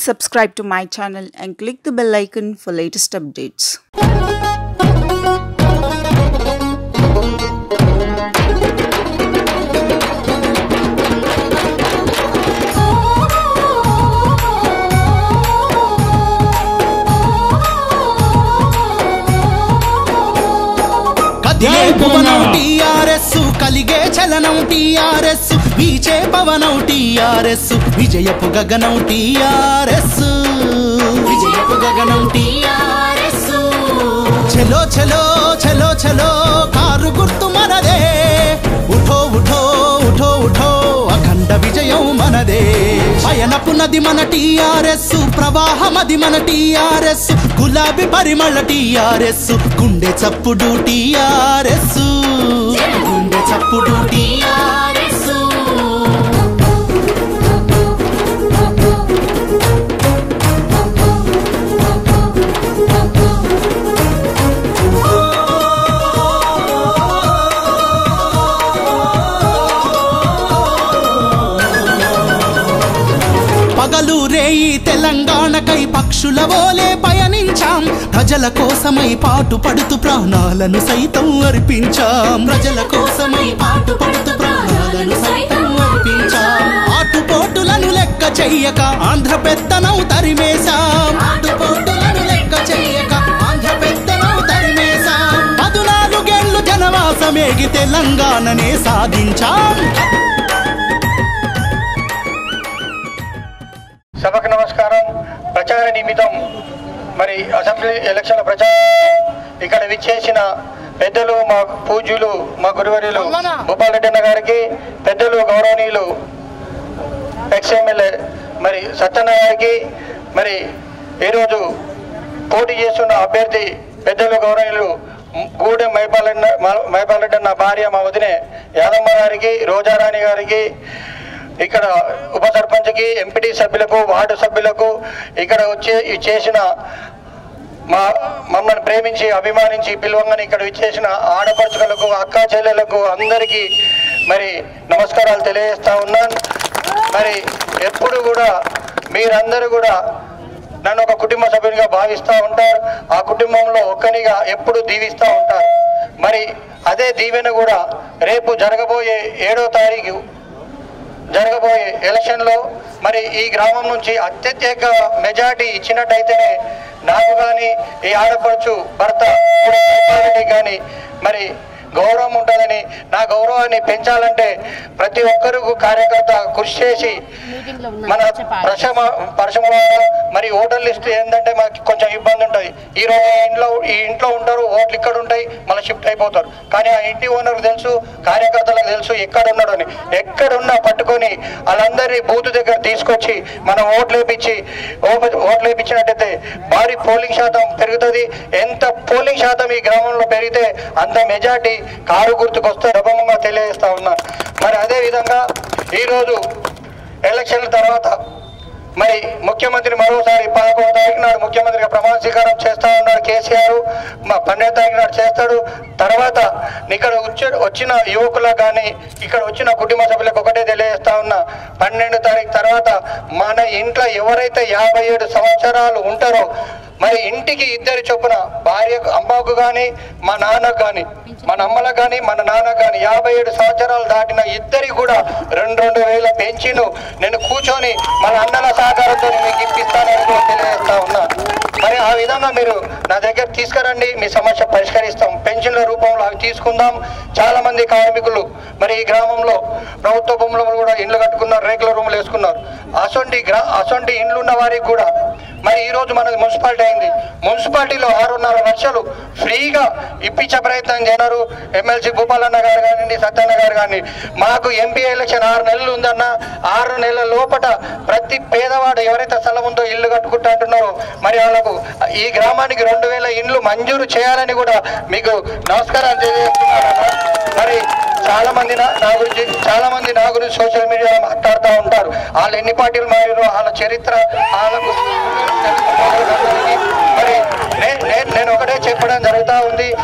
subscribe to my channel and click the bell icon for latest updates. కదిలే భువనం TRS కలిగే చలనం TRS వీచే పవనం TRS విజయపు గగనం టీఆర్ఎస్ విజయపు గగనం టీఆర్ఎస్ చలో చలో చలో చలో కారు గుర్తు మనదే ఉఠో ఉఠో ఉఠో ఉఠో అఖండ విజయం మనదే పయనపు నది మన టీఆర్ఎస్ ప్రవాహమది మన టీఆర్ఎస్ గులాబీ పరిమళ టీఆర్ఎస్ గుండె చప్పుడు టీఆర్ఎస్ గుండె చప్పుడు టీఆర్ఎస్ పగలు రేయి తెలంగాణకై పక్షుల ఓలే పయనించాం ప్రజల కోసమై పాటు పడుతూ ప్రాణాలను సైతం అర్పించాం ప్రజల కోసమై పాటు పడుతూ ప్రాణాలను సైతం అర్పించాం ఆటుపోటులను లెక్క చెయ్యక ఆంధ్ర పెత్తనం తరిమేశాం ఆటుపోటులను లెక్క చెయ్యక ఆంధ్ర పెత్తనం తరిమేశాం పదునాలుగేళ్లు జనవాసమేగి తెలంగాణనే సాధించాం సభకు నమస్కారం ప్రచార నిమిత్తం మరి అసెంబ్లీ ఎలక్షన్ల ప్రచారం ఇక్కడ విచ్చేసిన పెద్దలు మా పూజ్యులు మా గురువర్యులు భూపాల్ రెడ్డి అన్న గారికి పెద్దలు గౌరవనీయులు ఎక్స్ ఎమ్మెల్యే మరి సత్యన్న గారికి మరి ఈరోజు పోటీ చేస్తున్న అభ్యర్థి పెద్దలు గౌరవనీయులు గూడెం మైపాలన్న మైపాల్ రెడ్డి అన్న భార్య మా వదినే యాదమ్మ గారికి రోజారాణి గారికి ఇక్కడ ఉప సర్పంచ్కి ఎంపీటీ సభ్యులకు వార్డు సభ్యులకు ఇక్కడ వచ్చి ఈ చేసిన మా మమ్మల్ని ప్రేమించి అభిమానించి పిలువంగానే ఇక్కడ విచ్చేసిన ఆడపడుచులకు అక్కా చెల్లెలకు అందరికీ మరి నమస్కారాలు తెలియజేస్తా ఉన్నాను మరి ఎప్పుడు కూడా మీరందరూ కూడా నన్ను ఒక కుటుంబ సభ్యునిగా భావిస్తూ ఉంటారు ఆ కుటుంబంలో ఒక్కనిగా ఎప్పుడు దీవిస్తూ ఉంటారు మరి అదే దీవెన కూడా రేపు జరగబోయే ఏడో తారీఖు జరగబోయే ఎలక్షన్లో మరి ఈ గ్రామం నుంచి అత్యధిక మెజార్టీ ఇచ్చినట్టయితేనే నాకు కానీ ఈ ఆడపడుచు భర్త రెడ్డి కానీ మరి గౌరవం ఉంటుందని నా గౌరవాన్ని పెంచాలంటే ప్రతి ఒక్కరు కార్యకర్త కృషి చేసి మన ప్రశమ పరిశ్రమ మరి ఓటర్ లిస్ట్ ఏంటంటే మాకు కొంచెం ఇబ్బంది ఉంటుంది ఈ రోజు ఈ ఇంట్లో ఈ ఇంట్లో ఉంటారు ఓట్లు ఇక్కడ ఉంటాయి మళ్ళీ షిఫ్ట్ అయిపోతారు కానీ ఆ ఇంటి ఓనర్కి తెలుసు కార్యకర్తలకు తెలుసు ఎక్కడ ఉన్నాడు అని ఎక్కడున్నా పట్టుకొని వాళ్ళందరినీ బూత్ దగ్గర తీసుకొచ్చి మనం ఓట్లు వేపించి ఓ- ఓట్లు వేపించినట్టయితే భారీ పోలింగ్ శాతం పెరుగుతుంది ఎంత పోలింగ్ శాతం ఈ గ్రామంలో పెరిగితే అంత మెజార్టీ కారు గుర్తుకు వస్తే డబ్బమంగా తెలియజేస్తా ఉన్నాను మరి అదే విధంగా ఈరోజు ఎలక్షన్ల తర్వాత మరి ముఖ్యమంత్రి మరోసారి పదకొండు తారీఖు నాడు ముఖ్యమంత్రిగా ప్రమాణ స్వీకారం చేస్తా ఉన్నాడు కేసీఆర్ మా పన్నెండు తారీఖు నాడు చేస్తాడు తర్వాత ఇక్కడ వచ్చి వచ్చిన యువకులకు కానీ ఇక్కడ వచ్చిన కుటుంబ సభ్యులకు ఒకటే తెలియజేస్తా ఉన్నా పన్నెండు తారీఖు తర్వాత మన ఇంట్లో ఎవరైతే యాభై ఏడు సంవత్సరాలు ఉంటారో మరి ఇంటికి ఇద్దరి చొప్పున భార్యకు అమ్మకు కానీ మా నాన్నకు కానీ మన అమ్మలకు కానీ మన నాన్నకు కానీ యాభై ఏడు సంవత్సరాలు దాటిన ఇద్దరికి కూడా రెండు రెండు వేల పెంచిను నేను కూర్చొని మన అన్నల సహకారంతో మీకు ఇప్పిస్తానని కూడా తెలియజేస్తా ఉన్నా మరి ఆ విధంగా మీరు నా దగ్గర తీసుకురండి మీ సమస్య పరిష్కరిస్తాం పెన్షన్ల రూపంలో అవి తీసుకుందాం చాలా మంది కార్మికులు మరి ఈ గ్రామంలో ప్రభుత్వ భూములు కూడా ఇండ్లు కట్టుకున్నారు రేకుల రూములు వేసుకున్నారు అసొంటి గ్రా అసొంటి ఇండ్లు ఉన్న వారికి కూడా మరి ఈ రోజు మనది మున్సిపాలిటీ అయింది మున్సిపాలిటీలో ఆరున్నర లక్షలు ఫ్రీగా ఇప్పించే ప్రయత్నం చేయనారు ఎమ్మెల్సీ భూపాలన్న గారు కానివ్వండి సత్యన్న గారు కానీ మాకు ఎంపీ ఎలక్షన్ ఆరు నెలలు ఉందన్న ఆరు నెలల లోపట ప్రతి పేదవాడు ఎవరైతే స్థలం ఉందో ఇల్లు కట్టుకుంటా అంటున్నారో మరి వాళ్ళకు ఈ గ్రామానికి రెండు వేల ఇండ్లు మంజూరు చేయాలని కూడా మీకు నమస్కారాలు తెలియజేస్తున్నాను మరి చాలా మంది నా నా గురించి చాలా మంది నా గురించి సోషల్ మీడియాలో మాట్లాడుతూ ఉంటారు వాళ్ళు ఎన్ని పార్టీలు మారారు వాళ్ళ చరిత్ర వాళ్ళకు మరి నే- నే- నేను ఒకటే చెప్పడం జరుగుతూ ఉంది నేను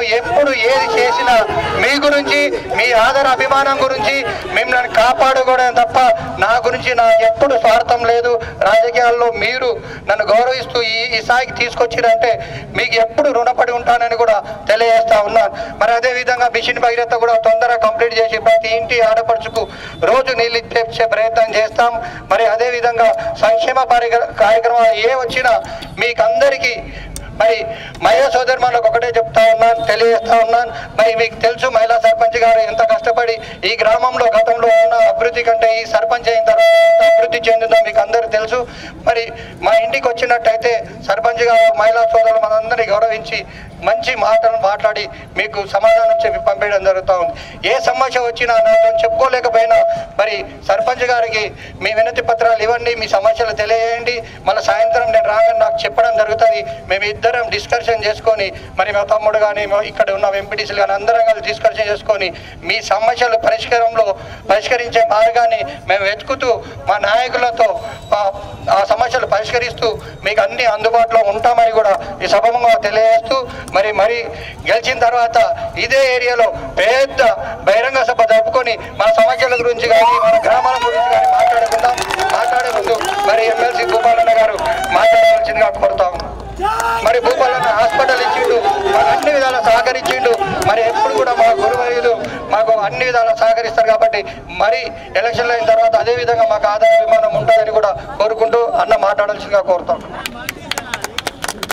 ఎప్పుడు ఏది చేసినా మీ గురించి మీ ఆదర అభిమానం గురించి మిమ్మల్ని కాపాడుకోవడం తప్ప నా గురించి నాకు ఎప్పుడు స్వార్థం లేదు రాజకీయాల్లో మీరు నన్ను గౌరవిస్తూ ఈ ఈ స్థాయికి తీసుకొచ్చిరంటే మీకు ఎప్పుడు రుణపడి ఉంటానని కూడా తెలియజేస్తా ఉన్నాను మరి అదే విధంగా మిషన్ భగీరథ కూడా తొందరగా కంప్లీట్ చేసి ప్రతి ఇంటి ఆడపడుచుకు రోజు నీళ్ళు తెచ్చే ప్రయత్నం చేస్తాం మరి అదే విధంగా సంక్షేమ పరిగ- కార్యక్రమాలు ఏ వచ్చినా మీకు అందరికీ మరి మహిళా సోదరులకు ఒకటే చెప్తా ఉన్నాను తెలియజేస్తా ఉన్నాను మరి మీకు తెలుసు మహిళా సర్పంచ్ గారు ఎంత కష్టపడి ఈ గ్రామంలో గతంలో ఉన్న అభివృద్ధి కంటే ఈ సర్పంచ్ అయిన తర్వాత ఎంత అభివృద్ధి చెందిందో మీకు అందరూ తెలుసు మరి మా ఇంటికి వచ్చినట్టయితే సర్పంచ్ గారు మహిళా సోదరులు మనందరినీ గౌరవించి మంచి మాటలు మాట్లాడి మీకు సమాధానం చెప్పి పంపించడం జరుగుతూ ఉంది ఏ సమస్య వచ్చినా నాతో చెప్పుకోలేకపోయినా మరి సర్పంచ్ గారికి మీ వినతి పత్రాలు ఇవ్వండి మీ సమస్యలు తెలియజేయండి మళ్ళీ సాయంత్రం నేను రాగానే నాకు చెప్పడం జరుగుతుంది మేము ఇద్దరం డిస్కషన్ చేసుకొని మరి మా తమ్ముడు కానీ మా ఇక్కడ ఉన్న ఎంపీటీసీలు కానీ అందరం కలిసి డిస్కషన్ చేసుకొని మీ సమస్యలు పరిష్కారంలో పరిష్కరించే మార్గాన్ని మేము వెతుకుతూ మా నాయకులతో ఆ- ఆ సమస్యలు పరిష్కరిస్తూ మీకు అన్ని అందుబాటులో ఉంటామని కూడా ఈ సభముగా తెలియజేస్తూ మరి మరి గెలిచిన తర్వాత ఇదే ఏరియాలో పెద్ద బహిరంగ సభ జరుపుకొని మన సమస్యల గురించి కానీ మన గ్రామాల గురించి కానీ మాట్లాడుకుందాం మాట్లాడే ముందు మరి ఎమ్మెల్సీ భూపాలన్న గారు మాట్లాడవలసిందిగా కోరుతా ఉన్నాం మరి భూపాలన్న హాస్పిటల్ ఇచ్చిండు మాకు అన్ని విధాలా సహకరించిండు మరి ఎప్పుడు కూడా మా గురువైలు మాకు అన్ని విధాలా సహకరిస్తారు కాబట్టి మరి ఎలక్షన్లు అయిన తర్వాత అదే విధంగా మాకు ఆదాయ విమానం ఉంటుందని కూడా కోరుకుంటూ అన్న మాట్లాడాల్సిందిగా కోరుతాం